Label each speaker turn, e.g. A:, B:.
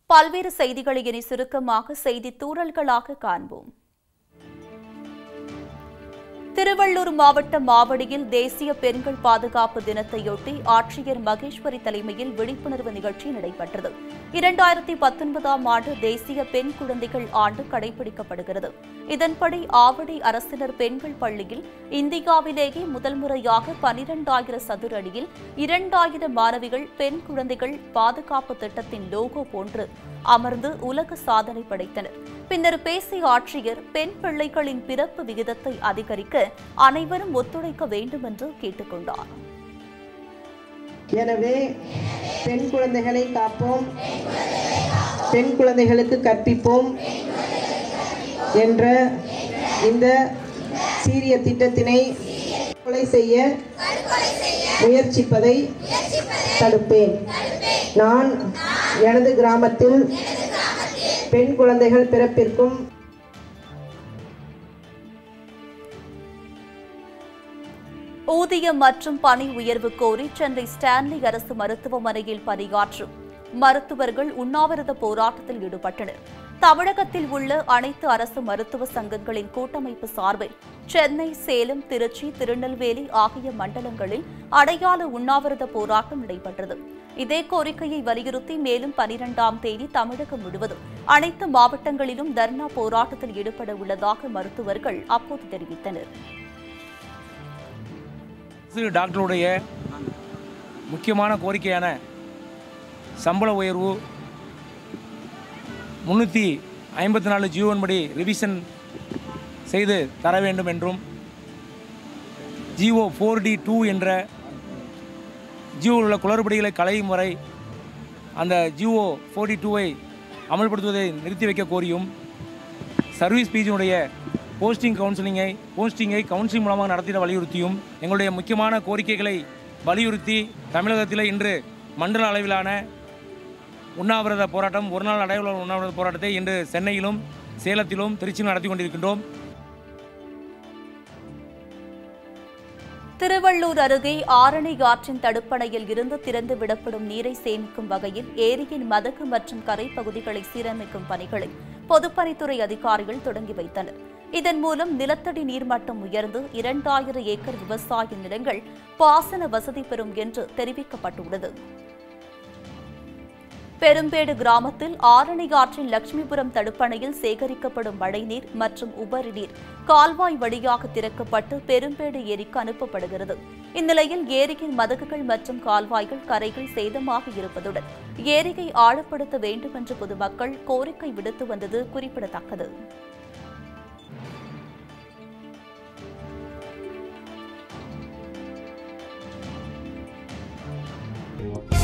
A: பல்வேறு செய்திகளை இனி சுருக்கமாக செய்தி தூறல்களாக காண்போம் திருவள்ளூர் மாவட்டம் மாவடியில் தேசிய பெண்கள் பாதுகாப்பு தினத்தையொட்டி ஆட்சியர் மகேஸ்வரி தலைமையில் விழிப்புணர்வு நிகழ்ச்சி நடைபெற்றது இரண்டாயிரத்தி பத்தொன்பதாம் ஆண்டு தேசிய பெண் குழந்தைகள் ஆண்டு கடைபிடிக்கப்படுகிறது இதன்படி ஆவடி அரசினர் பெண்கள் பள்ளியில் இந்தியாவிலேயே முதல் முறையாக பனிரெண்டாயிரம் சதுர அடியில் இரண்டாயிரம் மாணவிகள் பெண் குழந்தைகள் பாதுகாப்பு திட்டத்தின் லோகோ போன்று அமர்ந்து உலக சாதனை படைத்தனர் பின்னர் பேசிய ஆட்சியர் பெண் பிள்ளைகளின் பிறப்பு விகிதத்தை அதிகரிக்க அனைவரும் ஒத்துழைக்க வேண்டும் என்று கேட்டுக்கொண்டார்
B: எனவே பெண் குழந்தைகளை காப்போம் பெண் குழந்தைகளுக்கு கற்பிப்போம் என்ற இந்த சீரிய திட்டத்தினை கொலை செய்ய முயற்சிப்பதை தடுப்பேன் நான் எனது கிராமத்தில் பெண் குழந்தைகள் பிறப்பிற்கும்
A: ஊதியம் மற்றும் பணி உயர்வு கோரி சென்னை ஸ்டான்லி அரசு மருத்துவமனையில் பணியாற்றும் மருத்துவர்கள் உண்ணாவிரத போராட்டத்தில் ஈடுபட்டனர் தமிழகத்தில் உள்ள அனைத்து அரசு மருத்துவ சங்கங்களின் கூட்டமைப்பு சார்பில் சென்னை சேலம் திருச்சி திருநெல்வேலி ஆகிய மண்டலங்களில் அடையாள உண்ணாவிரத போராட்டம் நடைபெற்றது இதே கோரிக்கையை வலியுறுத்தி மேலும் பனிரெண்டாம் தேதி தமிழகம் முழுவதும் அனைத்து மாவட்டங்களிலும் தர்ணா போராட்டத்தில் ஈடுபட உள்ளதாக மருத்துவர்கள் அப்போது தெரிவித்தனர்
C: அரசு டாக்டருடைய முக்கியமான கோரிக்கையான சம்பள உயர்வு முந்நூற்றி ஐம்பத்தி நாலு ஜியோன் படி ரிவிஷன் செய்து தர வேண்டும் என்றும் ஜிஓ ஃபோர் டி டூ என்ற ஜியோவில் உள்ள குளறுபடிகளை களையும் வரை அந்த ஜிஓ ஃபோர் டி டூவை அமல்படுத்துவதை நிறுத்தி வைக்க கோரியும் சர்வீஸ் பீஜினுடைய போஸ்டிங் கவுன்சிலிங்கை போஸ்டிங்கை கவுன்சிலிங் மூலமாக நடத்திட வலியுறுத்தியும் எங்களுடைய முக்கியமான கோரிக்கைகளை வலியுறுத்தி தமிழகத்தில் இன்று மண்டல அளவிலான உண்ணாவிரத போராட்டம் ஒரு நாள் அடைவுள்ள உண்ணாவிரத போராட்டத்தை இன்று சென்னையிலும் சேலத்திலும் திருச்சியிலும் நடத்தி கொண்டிருக்கின்றோம்
A: திருவள்ளூர் அருகே ஆரணி ஆற்றின் தடுப்பணையில் இருந்து திறந்து விடப்படும் நீரை சேமிக்கும் வகையில் ஏரியின் மதகு மற்றும் கரை பகுதிகளை சீரமைக்கும் பணிகளை பொதுப்பணித்துறை அதிகாரிகள் தொடங்கி வைத்தனர் இதன் மூலம் நிலத்தடி நீர்மட்டம் உயர்ந்து இரண்டாயிரம் ஏக்கர் விவசாய நிலங்கள் பாசன வசதி பெறும் என்று தெரிவிக்கப்பட்டுள்ளது பெரும்பேடு கிராமத்தில் ஆரணி ஆற்றின் லட்சுமிபுரம் தடுப்பணையில் சேகரிக்கப்படும் மழைநீர் மற்றும் உபரி நீர் கால்வாய் வழியாக திறக்கப்பட்டு பெரும்பேடு ஏரிக்கு அனுப்பப்படுகிறது இந்நிலையில் ஏரியின் மதகுகள் மற்றும் கால்வாய்கள் கரைகள் சேதமாக இருப்பதுடன் ஏரியை ஆழப்படுத்த வேண்டும் என்று பொதுமக்கள் கோரிக்கை விடுத்து வந்தது குறிப்பிடத்தக்கது
D: Thank you.